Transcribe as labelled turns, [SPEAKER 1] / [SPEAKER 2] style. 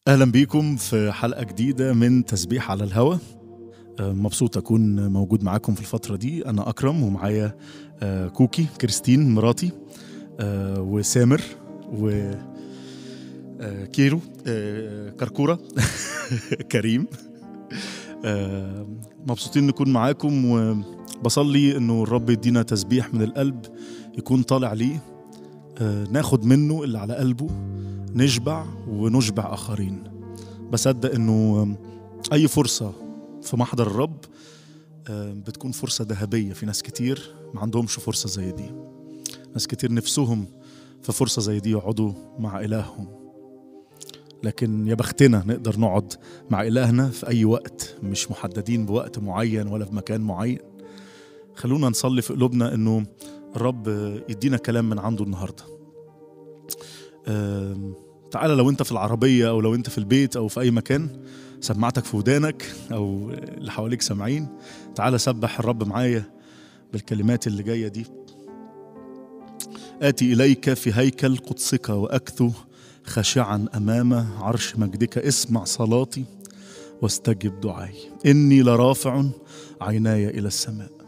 [SPEAKER 1] اهلا بيكم في حلقه جديده من تسبيح على الهوا آه، مبسوط اكون موجود معاكم في الفتره دي انا اكرم ومعايا آه، كوكي كريستين مراتي آه، وسامر و آه، كيرو آه، كركوره كريم آه، مبسوطين نكون معاكم وبصلي انه الرب يدينا تسبيح من القلب يكون طالع ليه آه، ناخد منه اللي على قلبه نشبع ونشبع اخرين بصدق انه اي فرصه في محضر الرب آه، بتكون فرصه ذهبيه في ناس كتير ما عندهمش فرصه زي دي ناس كتير نفسهم في فرصه زي دي يقعدوا مع الههم لكن يا بختنا نقدر نقعد مع الهنا في اي وقت مش محددين بوقت معين ولا في مكان معين خلونا نصلي في قلوبنا انه الرب يدينا كلام من عنده النهارده آم، تعالى لو انت في العربية او لو انت في البيت او في اي مكان سماعتك في ودانك او اللي حواليك سامعين تعالى سبح الرب معايا بالكلمات اللي جاية دي آتي إليك في هيكل قدسك وأكثو خاشعا أمام عرش مجدك اسمع صلاتي واستجب دعائي إني لرافع عيناي إلى السماء